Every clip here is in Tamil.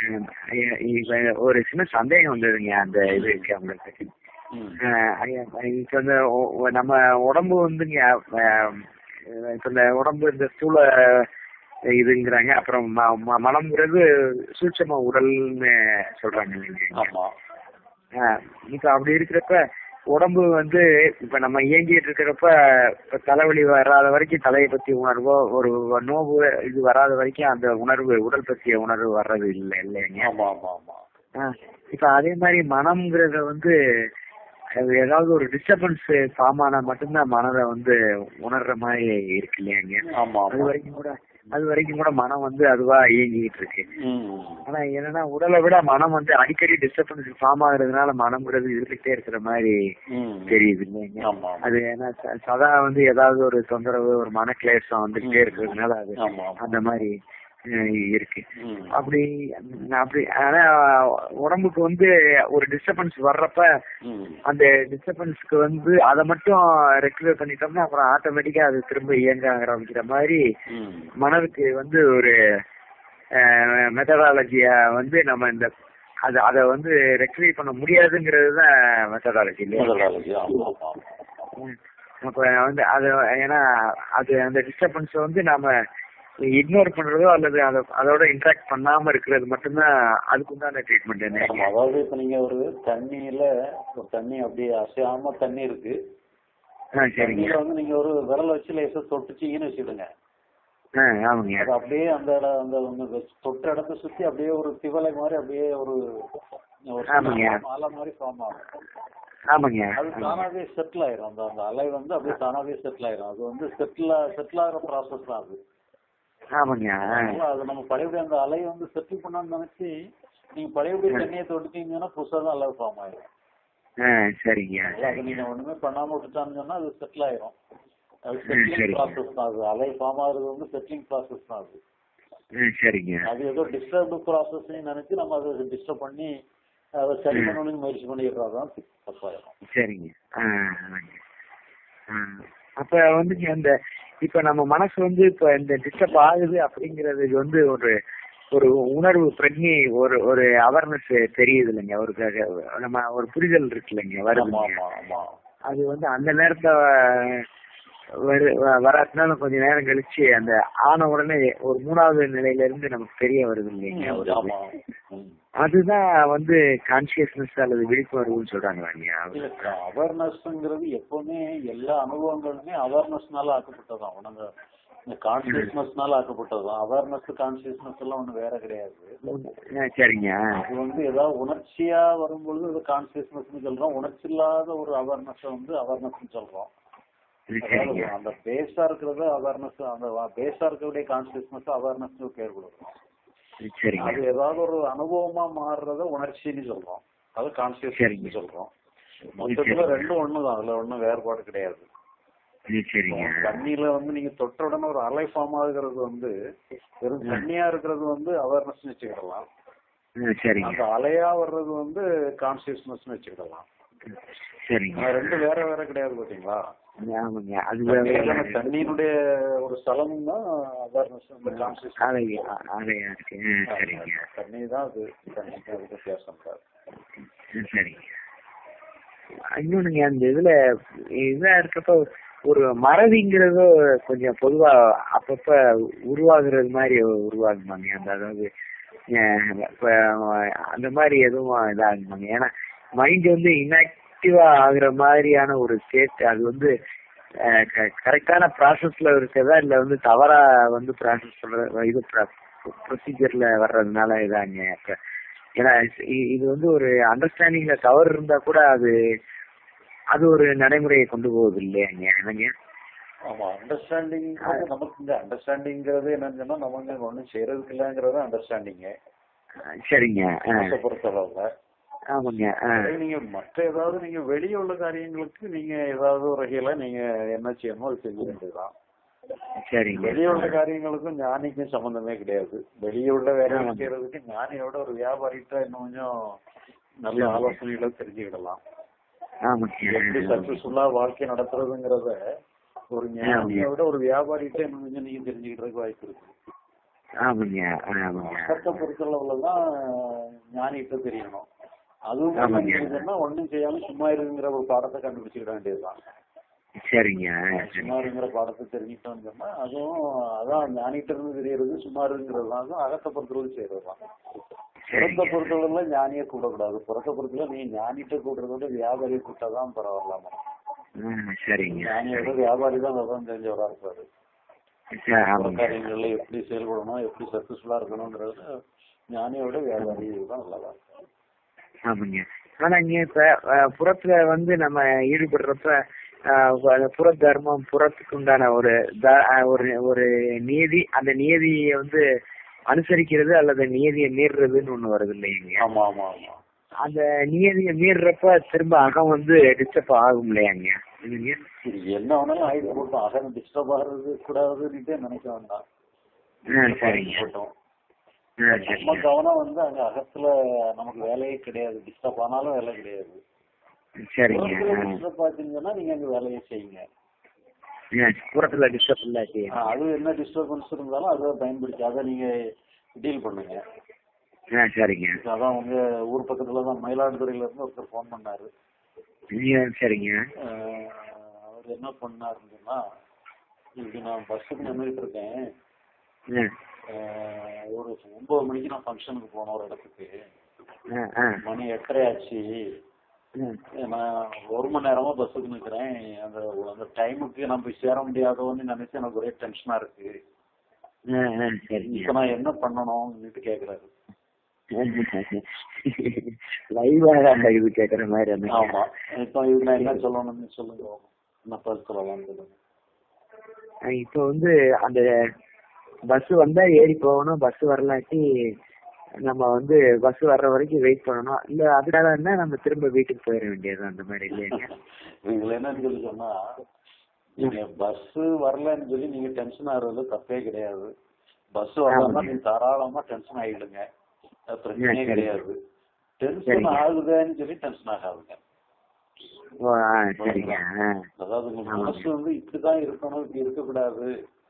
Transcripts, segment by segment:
அஹ் ஐயா, இப்ப ஒரு சின்ன சந்தேகம் வந்ததுங்க அந்த இதுக்கு அவங்களுக்கு ம். அஹ் ஐயா, இப்ப இந்த ஒ- ஒ- நம்ம உடம்பு வந்துங்க அஹ், இப்ப இந்த உடம்பு இந்த ஸ்தூல இதுங்கிறாங்க அப்புறம் ம- ம- மனம்ங்கிறது சூட்சம உடல்னு சொல்றாங்க இல்லைங்க ஆமா ஆஹ் இப்ப அப்படி இருக்கிறப்ப உடம்பு வந்து இப்ப நம்ம இயங்கிட்டு இருக்கிறப்ப இப்ப தலைவலி வராத வரைக்கும் தலையை பத்தி உணர்வோ ஒரு நோவு இது வராத வரைக்கும் அந்த உணர்வு உடல் பற்றிய உணர்வு வர்றது இல்லை இல்லைங்க ஆமா ஆமா ஆமா ஆஹ் இப்ப அதே மாதிரி மனம்ங்கிறத வந்து அது ஏதாவது ஒரு டிஸ்டர்பன்ஸ் ஃபார்ம் ஆனா மட்டும்தான் மனதை வந்து உணர்ற மாதிரி இருக்கு இல்லையாங்க ஆமா அது ஆமா வரைக்கும் கூட அது வரைக்கும் கூட மனம் வந்து அதுவா இயங்கிட்டு இருக்கு ம். ஆனா என்னன்னா உடலை விட மனம் வந்து அடிக்கடி டிஸ்டர்பன்ஸ் ஃபார்ம் ஆகுறதுனால மனம்ங்கிறது இருந்துகிட்டே இருக்கிற மாதிரி ம். தெரியுது இல்லைங்க ஆமா ஆமா. அது ஏன்னா ச- சதா வந்து ஏதாவது ஒரு தொந்தரவு ஒரு மனக்லேசம் வந்துகிட்டே இருக்கிறதுனால அது ஆமா ஆமா. அந்த மாதிரி அஹ், இருக்கு ம். அப்படி அப்படி ஆனா உடம்புக்கு வந்து ஒரு டிஸ்டர்பன்ஸ் வர்றப்ப ம். அந்த டிஸ்டர்பன்ஸ்க்கு வந்து அதை மட்டும் ரெக்டிஃபை பண்ணிட்டோம்னா அப்புறம் ஆட்டோமேட்டிக்கா அது திரும்ப இயங்க ஆரம்பிக்கிற மாதிரி ம். மனதுக்கு வந்து ஒரு மெத்தடாலஜிய வந்து நம்ம இந்த அது அதை வந்து ரெக்டிஃபை பண்ண முடியாதுங்கிறது தான் மெத்தடாலஜி இல்லையா முதலாளி, ஆமா ஆமா ம். அப்ப வந்து அது ஏன்னா அது அந்த டிஸ்டர்பன்ஸ் வந்து நாம இக்னோர் பண்றதோ அல்லது அதை அதோட இன்ட்ராக்ட் பண்ணாம இருக்கிறது மட்டும்தான் அதுக்கு உண்டான ட்ரீட்மெண்ட் ஆமா, என்ன அதாவது இப்ப நீங்க ஒரு தண்ணியில ஒரு தண்ணி அப்படியே அசையாம தண்ணி இருக்கு ஆ சரிங்க தண்ணியில வந்து நீங்க ஒரு விரல வச்சு லேசா தொட்டுச்சீங்கன்னு வச்சுடுங்க ஆ ஆமாங்க அது அப்படியே அந்த இட- அந்த அந்த வச்சு- தொட்ட இடத்த சுத்தி அப்படியே ஒரு திவலை மாதிரி அப்படியே ஒரு ஒரு ஆமாங்க. அலை மாதிரி ஃபார்ம் ஆகும் ஆமாங்க அது தானாவே செட்டில் ஆயிரும் அந்த அந்த அலை வந்து அப்படியே தானாவே செட்டில் ஆயிரும் அது வந்து செட்டில் செட்டில் ஆகிற ப்ராசஸ் தான் அது ஆமாங்க ஆ. அதனால அது நம்ம பழையபடி அந்த அலையை வந்து செட்டில் பண்ணணும்னு நினைச்சு நீங்க பழையபடி தண்ணியை தொட்டுட்டீங்கன்னா புதுசா தான் அலை ஃபார்ம் ஆயிரும் ஆ சரிங்க அதனால அது நீங்க ஒண்ணுமே பண்ணாம விட்டுட்டான்னு சொன்னா அது செட்டில் ஆயிரும் அது சரி. செட்டிலிங் ப்ராசஸ் தான் அது அலை ஃபார்ம் ஆகுறது வந்து செட்டிலிங் ப்ராசஸ் தான் அது ஆ சரிங்க அது ஏதோ டிஸ்டர்ப் ப்ராசஸ் நினைச்சு நம்ம அதை டிஸ்டர்ப் பண்ணி அதை சரி பண்ணணும்னு முயற்சி பண்ணிடுறோம் தான் தப்பாயிரும் சரிங்க ஆ ஆமாங்க. ஆ. அப்ப வந்து அந்த இப்ப நம்ம மனசு வந்து இப்ப இந்த டிஸ்டர்ப் ஆகுது அப்படிங்கறதுக்கு வந்து ஒரு ஒரு உணர்வு பிரஜை ஒரு ஒரு அவேர்னஸ் தெரியுது இல்லைங்க ஒரு க- நம்ம ஒரு புரிதல் இருக்கு இல்லைங்க ஆமா வருது ஆமா ஆமா அது வந்து அந்த நேரத்துல வரு வ- வராட்டினாலும் கொஞ்ச நேரம் கழிச்சு அந்த ஆன உடனே ஒரு மூணாவது நிலையில இருந்து நமக்கு தெரிய வருது இல்லைங்க ஒரு இது. ஆமா ம். அதுதான் வந்து கான்சியஸ்னஸ் அல்லது விழிப்புணர்வுன்னு சொல்றாங்க இல்ல அவேர்னஸ்ங்கிறது எப்பவுமே எல்லா அனுபவங்களுமே அவேர்னஸ்னால ஆக்கப்பட்டதுதான் உனங்க இந்த கான்சியஸ்னஸ்னால ஆக்கப்பட்டதுதான் அவேர்னஸ் கான்சியஸ்னஸ் எல்லாம் ஒண்ணு வேற கிடையாது சரிங்க அது வந்து ஏதாவது உணர்ச்சியா வரும்பொழுது அது கான்சியஸ்னஸ் சொல்றோம் உணர்ச்சி இல்லாத ஒரு அவேர்னஸ் வந்து அவேர்னஸ் சொல்றோம் அதாவது சரிங்க அந்த பேஸா இருக்கிறது அவேர்னஸ் அந்த பேஸா இருக்கக்கூடிய கான்சியஸ்னஸ் அவேர்னஸ் பேர் கொடுக்குறோம் சரிங்க அது ஏதாவது ஒரு அனுபவமா மாறுறத உணர்ச்சின்னு சொல்றோம் அது கான்சியஸ் சரிங்க. சொல்றோம் மொத்தத்துல ரெண்டும் ஒண்ணுதான் அதுல ஒண்ணும் வேறுபாடு கிடையாது சரிங்க தண்ணியில வந்து நீங்க தொட்ட உடனே ஒரு அலை ஃபார்ம் ஆகுறது வந்து வெறும் தண்ணியா இருக்கிறது வந்து அவேர்னஸ் வச்சுக்கிடலாம் சரிங்க அந்த அலையா வர்றது வந்து கான்சியஸ்னஸ் வச்சுக்கிடலாம் சரிங்க ஆனா ரெண்டும் வேற வேற கிடையாது பாத்தீங்களா ஆமாங்க அது தண்ணியில தண்ணியினுடைய ஒரு ஸ்தலமும் தான் அவேர்னஸ் அந்த கான்சியஸ்னஸ் அலையா அலையா இருக்கு ஆ, சரிங்க தண்ணி தான் அது தண்ணிக்கு அது வித்தியாசம் தான் ஆ, சரிங்க இன்னொன்னுங்க அந்த இதுல இதா இருக்கப்ப ஒரு மறதிங்கிறதோ கொஞ்சம் பொதுவா அப்பப்ப உருவாகுறது மாதிரி உருவாகுமாங்க அந்த அதாவது அஹ், இப்ப அந்த மாதிரி எதுவும் இதாகுமாங்க ஏன்னா மைண்ட் வந்து இன்ஆக்டிவா ஆகுற மாதிரியான ஒரு ஸ்டேட் அது வந்து கரெக்டான ப்ராசஸ்ல இருக்கிறதா இல்ல வந்து தவறா வந்து ப்ராசஸ் சொல்ற இது ப்ரொசீஜர்ல வர்றதுனால இதாங்க இப்ப ஏன்னா இ- இது வந்து ஒரு அண்டர்ஸ்டாண்டிங்ல தவறு இருந்தா கூட அது அது ஒரு நடைமுறையை கொண்டு போகுது இல்லையாங்க என்னங்க ஆமா அண்டர்ஸ்டாண்டிங் நமக்கு இந்த அண்டர்ஸ்டாண்டிங்கிறது என்னன்னு சொன்னா நமக்கு ஒண்ணும் செய்யறதுக்கு இல்லைங்கிறது அண்டர்ஸ்டாண்டிங் சரிங்க ஆ, பொறுத்தளவுல ஆமாங்க ஆ, அதே நீங்க மற்ற ஏதாவது நீங்க வெளியே உள்ள காரியங்களுக்கு நீங்க ஏதாவது ஒரு வகையில நீங்க என்ன செய்யணுமோ அது செஞ்சு வேண்டியதுதான் சரிங்க வெளியே உள்ள காரியங்களுக்கும் ஞானிக்கும் சம்பந்தமே கிடையாது வெளியே உள்ள வேலைகள் ஆமா. செய்யறதுக்கு ஞானியோட ஒரு வியாபாரிகிட்ட இன்னும் கொஞ்சம் நல்ல ஆலோசனைகளை தெரிஞ்சுக்கிடலாம் எப்படி ஆமாங்க சக்சஸ்ஃபுல்லா வாழ்க்கை நடத்துறதுங்கிறத ஒரு ஞானியோட ஒரு வியாபாரிகிட்ட இன்னும் கொஞ்சம் நீங்க தெரிஞ்சுக்கிறதுக்கு வாய்ப்பு இருக்கு ஆமாங்க ஆமாங்க அகத்தை பொறுத்தளவுலதான் ஞானிகிட்ட தெரியணும் அதுவும் ஆமாங்க. தெரிஞ்சதுன்னா ஒண்ணும் செய்யாம சும்மா இருக்குங்கிற ஒரு பாடத்தை கண்டுபிடிச்சிக்கிட வேண்டியதுதான் சரிங்க சரி சும்மா இருக்கிற பாடத்தை தெரிஞ்சுட்டோம்னு சொன்னா அதுவும் அதான் ஞானிகிட்ட இருந்து தெரியறது சும்மா இருக்குங்கிறது தான் அதுவும் அகத்தை பொறுத்தளவு செய்யறதுதான் புறத்தை சரிங்க பொறுத்தளவுல ஞானியை கூடக்கூடாது புறத்தை பொறுத்தல நீ ஞானிட்ட கூடுறத விட வியாபாரியை கூட்டாதான் பரவாயில்லாம ஆ, சரிங்க ஞானியோட வியாபாரி தான் விவரம் தெரிஞ்சவரா இருப்பாரு சரி, ஆமாங்க காரியங்கள்ல எப்படி செயல்படணும் எப்படி சக்சஸ்ஃபுல்லா இருக்கணும்ன்றது ஞானியோட வியாபாரி தான் நல்லதா இருக்கும். ஆமாங்க ஆனா இங்க இப்ப அஹ், புறத்துல வந்து நம்ம ஈடுபடுறப்ப அஹ், அந்த புற தர்மம் புறத்துக்கு உண்டான ஒரு த- அஹ், ஒரு ஒரு நியதி அந்த நியதியை வந்து அனுசரிக்கிறது அல்லது நியதியை மீறுறதுன்னு ஒண்ணு வருது இல்லைங்க ஆமா ஆமா ஆமா அந்த நியதியை மீறுறப்ப திரும்ப அகம் வந்து டிஸ்டர்ப் ஆகும் இல்லையாங்க இல்லைங்க இது என்ன வேணாலும் ஆயிட்டு போட்டோம் அகன் டிஸ்டர்ப் ஆகுறது கூடாதுன்னுட்டே நினைக்க வேண்டாம் ஆ, சரிங்க போட்டோம் ஆ, நம்ம சரிங்க கவனம் வந்து அங்க அகத்துல நமக்கு வேலையே கிடையாது டிஸ்டர்ப் ஆனாலும் வேலை கிடையாது சரிங்க ஆ. டிஸ்டர்ப் ஆச்சுங்கன்னா நீங்க அங்க வேலையை செய்யுங்க ஆ, புறத்துல டிஸ்டர்ப் இல்லாட்டி ஆ, அது என்ன டிஸ்டர்பன்ஸ் இருந்தாலும் அதை பயன்படுத்தி அதை நீங்க டீல் பண்ணுங்க ஆ சரிங்க அதான் உங்க ஊர் பக்கத்துல தான் மயிலாடுதுறையில இருந்து ஒருத்தர் ஃபோன் பண்ணாரு ஆ, சரிங்க ஆஹ் அவர் என்ன பண்ணாருன்னா இப்படி நான் பஸ்ஸுக்கு நின்றுட்டு இருக்கேன் ஆ, ஆஹ் ஒரு ஒன்பது மணிக்கு நான் ஃபங்க்ஷனுக்கு போனேன் ஒரு இடத்துக்கு ஆ, ஆ, மணி எட்டரை ஆச்சு ஆ. நான் ஒரு மணி நேரமா பஸ்ஸுக்கு நிக்கிறேன் அந்த அந்த டைமுக்கு நான் போய் சேர முடியாதோன்னு நினைச்சு எனக்கு ஒரே டென்ஷனா இருக்கு ஆ, ஆ, சரிங்க இப்ப நான் என்ன பண்ணணும்னு கேக்குறாரு லைவா அந்த இது கேக்குற மாதிரி அந்த ஆமா இப்ப இது நான் என்ன சொல்லணும்னு சொல்லுங்க என்ன பதில் சொல்லலாம்னு சொல்லுங்க இப்போ வந்து அந்த பஸ் வந்தா ஏறி போகணும் பஸ் வரலாட்டி நம்ம வந்து பஸ் வர்ற வரைக்கும் வெயிட் பண்ணணும் இல்ல அதனால என்ன நம்ம திரும்ப வீட்டுக்கு போயிட வேண்டியது அந்த மாதிரி இல்லையாங்க இதுல என்னன்னு சொல்லி சொன்னா நீங்க பஸ் வரலன்னு சொல்லி நீங்க டென்ஷன் ஆகுறது தப்பே கிடையாது பஸ் வரலன்னா நீங்க தாராளமா டென்ஷன் ஆகிடுங்க அது பிரச்சனையே சரி. கிடையாது டென்ஷன் சரிங்க. ஆகுதுன்னு சொல்லி டென்ஷன் ஆகாதுங்க ஓ ஆ சரிங்க ஆ அதாவது உங்க ஆமாங்க. மனசு வந்து இப்படிதான் இருக்கணும் இப்படி இருக்கக்கூடாது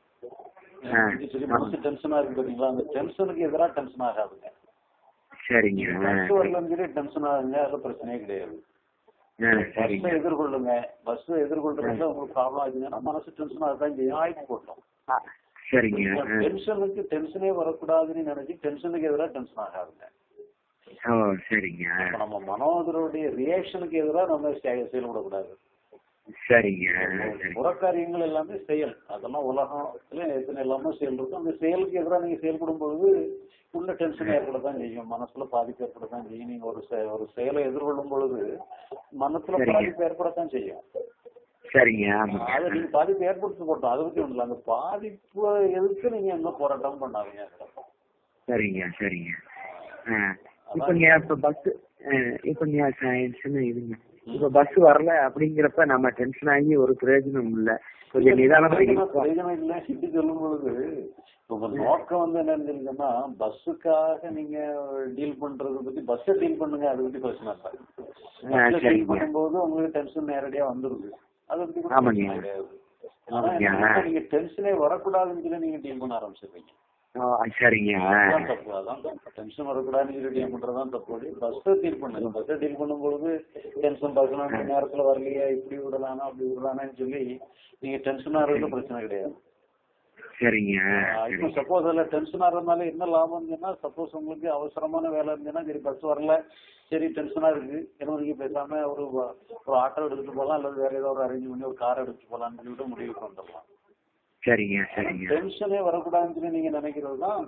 ஆ, இப்படி சொல்லி மனசு டென்ஷனா இருக்கு பாத்தீங்களா அந்த டென்ஷனுக்கு எதிரா டென்ஷன் ஆகாதுங்க சரிங்க ஆ பஸ் வரலன்னு சொல்லி டென்ஷன் ஆகுங்க அது பிரச்சனையே கிடையாது ஆ, பஸ்ஸை சரிங்க எதிர்கொள்ளுங்க பஸ் எதிர்கொள்றதுல உங்களுக்கு ப்ராப்ளம் ஆச்சுங்கன்னா மனசு டென்ஷன் ஆகுதான் செய்யும் ஆயிட்டு போட்டோம் ஆ, சரிங்க ஆ. டென்ஷனுக்கு டென்ஷனே வரக்கூடாதுன்னு நினைச்சு டென்ஷனுக்கு எதிராக டென்ஷன் ஆகாதுங்க ஓ சரிங்க ஆ. இப்ப நம்ம மனோதருடைய ரியாக்ஷனுக்கு எதிராக நம்ம செய- செயல்படக்கூடாது சரிங்க ஆ, சரிங்க புறக்காரியங்கள் எல்லாமே செயல் அதெல்லாம் உலகத்துல எத்தனை எல்லாமே செயல் இருக்கும் அந்த செயலுக்கு எதிராக நீங்க செயல்படும் பொழுது உள்ள டென்ஷன் ஏற்படத்தான் செய்யும் மனசுல பாதிப்பு ஏற்படத்தான் செய்யும் நீங்க ஒரு செ- ஒரு செயலை எதிர்கொள்ளும் பொழுது மனசுல சரிங்க. பாதிப்பு ஏற்படத்தான் செய்யும் சரிங்க ஆமாங்க அதை நீங்க பாதிப்பு ஏற்படுத்தி போட்டோம் அதை பத்தி ஒண்ணு இல்ல அந்த பாதிப்பு எதிர்த்து நீங்க எந்த போராட்டம் பண்ணாதீங்க சரிங்க சரிங்க ஆ, இப்ப நீ இப்ப பஸ் இப்ப நீ சின்ன இதுங்க இப்ப பஸ் வரல அப்படிங்கிறப்ப நம்ம டென்ஷன் ஆகி ஒரு பிரயோஜனம் இல்ல கொஞ்சம் நிதானமா பிரயோஜனம் இருப்போம். பிரயோஜனம் இல்ல இப்படி சொல்லும் பொழுது உங்க நோக்கம் வந்து என்னன்னு தெரியுதுன்னா பஸ்ஸுக்காக நீங்க டீல் பண்றத பத்தி பஸ்ஸை டீல் பண்ணுங்க அதை பத்தி பிரச்சனை இல்லை ஆ, பஸ்ஸை டீல் சரிங்க. பண்ணும்போது உங்களுக்கு டென்ஷன் நேரடியா வந்துருது அதை பத்தி கூட ஆமாங்க. பிரச்சனை கிடையாது ஆனா ஆமாங்க. என்னன்னா, நீங்க டென்ஷனே வரக்கூடாதுன்னு சொல்லி நீங்க டீல் பண்ண ஆரம்பிச்சிருவீங்க ஆ, சரிங்க ஆ. அதான் தப்பு அதான் டென்ஷன் வரக்கூடாதுன்னு சொல்லி டீல் பண்றதுதான் தப்பு பஸ்ஸை டீல் பண்ணுங்க பஸ்ஸை டீல் பண்ணும்போது டென்ஷன் பதினொன்று நேரத்துல வரலையா இப்படி விடலானா அப்படி விடலானான்னு சொல்லி நீங்க டென்ஷன் ஆகிறது பிரச்சனை கிடையாது சரிங்க ஆ, ஆஹ் இப்போ சரிங்க சப்போஸ் அதுல டென்ஷன் ஆகிறதுனால என்ன லாபம் சொன்னா சப்போஸ் உங்களுக்கு அவசரமான வேலை இருந்துச்சுன்னா சரி பஸ் வரல சரி டென்ஷனா இருக்கு என்ன நீங்க பேசாம ஒரு வ- ஒரு ஆட்டோ எடுத்துட்டு போகலாம் அல்லது வேற ஏதோ ஒரு அரேஞ்ச் பண்ணி ஒரு கார் எடுத்துட்டு போகலாம்னு சொல்லிட்டு முடிவுக்கு வந்துடலாம் சரிங்க சரிங்க டென்ஷனே வரக்கூடாதுன்னு சொல்லி நீங்க நினைக்கிறது தான்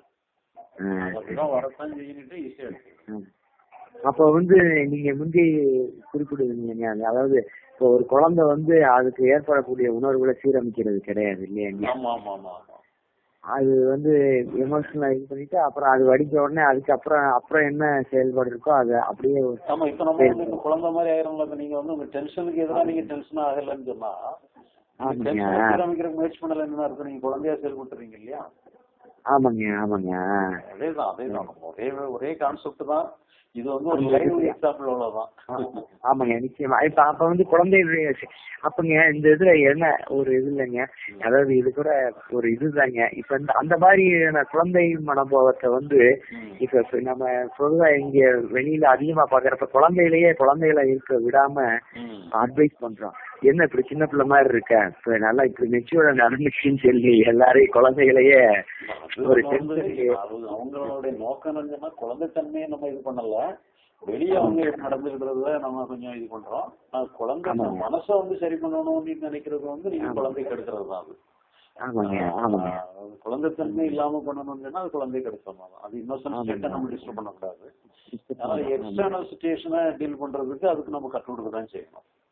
ஆ, சரி. அப்படிதான் வரத்தான் செய்யிட்டு ஈஸியா இருக்கு ம். அப்ப வந்து நீங்க முந்தி குறிப்பிடுவீங்க அதாவது இப்போ ஒரு குழந்தை வந்து அதுக்கு ஏற்படக்கூடிய உணர்வுகளை சீரமைக்கிறது கிடையாது இல்லையா ஆமா ஆமா ஆமா ஆமா அது வந்து எமோஷனலா இது பண்ணிட்டு அப்புறம் அது வடிஞ்ச உடனே அதுக்கப்புறம் அப்புறம் என்ன செயல்பாடு இருக்கோ அது அப்படியே ஆமா இப்ப நம்ம வந்து இப்ப குழந்தை மாதிரி ஆயிரம்ல இப்ப நீங்க வந்து உங்க டென்ஷனுக்கு எதிராக நீங்க டென்ஷன் ஆகலன்னு சொன்னா ஆமாங்க. டென்ஷன் சீரமைக்கிற முயற்சி பண்ணல என்ன அர்த்தம் நீங்க குழந்தையா செயல்பட்டுறீங்க இல்லையா ஆமாங்க ஆமாங்க ஆ. அதேதான் அதேதான் ஒரே ஒரே கான்செப்ட் தான் இது வந்து ஒரு லைவ் எக்ஸாம்பிள் அவ்வளவுதான் ஆமாங்க நிச்சயமா இப்ப அப்ப வந்து குழந்தை வி- அப்பங்க இந்த இதுல என்ன ஒரு இது இல்லைங்க அதாவது இது கூட ஒரு இதுதாங்க இப்ப இந்த அந்த மாதிரியான குழந்தை மனோபாவத்தை வந்து ம். இப்ப இப்ப நம்ம பொதுவா இங்க வெளியில அதிகமா பாக்குறப்ப குழந்தையிலேயே குழந்தைகளை இருக்க விடாம ம். அட்வைஸ் பண்றோம் என்ன இப்படி சின்ன பிள்ளை மாதிரி இருக்க இப்ப நல்லா இப்படி மெச்சூர்டா நடந்துச்சுன்னு சொல்லி எல்லாரையும் குழந்தைகளையே அது ஒரு நம்ம வந்து டென்ஷனுக்கு அது அவங்களுடைய நோக்கம் என்னன்னா குழந்தைத்தன்மையை நம்ம இது பண்ணல வெளியே அவங்க நடந்துக்கிறதுல நம்ம கொஞ்சம் இது பண்றோம் ஆனா குழந்தை ஆமாங்க. மனசை வந்து சரி பண்ணணும்னு நினைக்கிறது வந்து நீங்க ஆமா. குழந்தை கெடுக்கிறது தான் அது ஆமாங்க ஆமாங்க ஆஹ் குழந்தைத்தன்மை இல்லாம பண்ணணும்னா அது குழந்தை கெடுக்கிறது தான் அது இன்னொசன்ட் ஆமாங்க. ஸ்டேட்டை நம்ம டிஸ்டர்ப் பண்ணக்கூடாது அதனால எக்ஸ்டர்னல் சுச்சுவேஷனை டீல் பண்றதுக்கு அதுக்கு நம்ம கற்றுக் கொடுக்க தான் செய்யணும்